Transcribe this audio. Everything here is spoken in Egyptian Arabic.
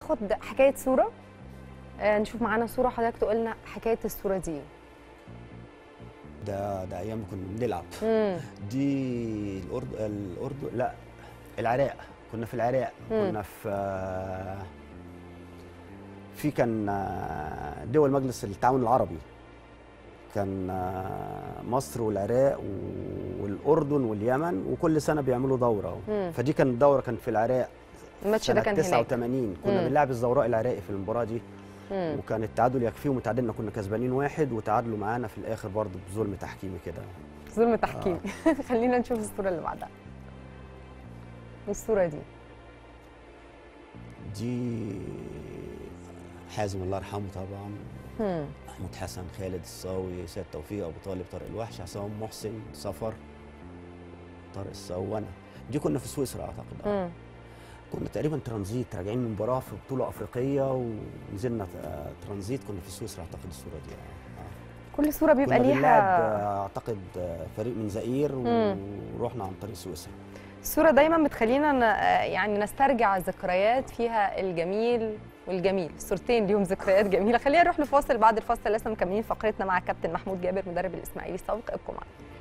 خد حكايه صوره آه، نشوف معانا صوره حضرتك تقول لنا حكايه الصوره دي ده ده ايام ما كنا بنلعب امم دي الاردن الاردن لا العراق كنا في العراق مم. كنا في آه، في كان آه، دول مجلس التعاون العربي كان آه، مصر والعراق والاردن واليمن وكل سنه بيعملوا دوره مم. فدي كانت دوره كان في العراق الماتش ده سنة كان هناك 89 كنا مم. بنلعب الزوراء العراقي في المباراه دي مم. وكان التعادل يكفيهم وتعادلنا كنا كسبانين واحد وتعادلوا معانا في الاخر برضه بظلم تحكيمي كده ظلم تحكيم خلينا نشوف الصوره اللي بعدها الصوره دي دي حازم الله يرحمه طبعا مم. محمود حسن خالد الصاوي سيد توفيق ابو طالب طارق الوحش عصام محسن سفر طارق الصاوي وانا دي كنا في سويسرا اعتقد آه. مم. كنا تقريبا ترانزيت راجعين من مباراه في بطوله افريقيه ونزلنا آه، ترانزيت كنا في سويسرا اعتقد الصوره دي آه. آه. كل صوره بيبقى كنا بنلعب ليها آه، اعتقد آه، فريق من زئير مم. ورحنا عن طريق سويسرا الصورة دايما بتخلينا ن- آه يعني نسترجع ذكريات فيها الجميل والجميل الصورتين ليهم ذكريات جميلة خلينا نروح لفاصل بعد الفاصل لسه مكملين فقرتنا مع كابتن محمود جابر مدرب الإسماعيلي السابق ابقوا معنا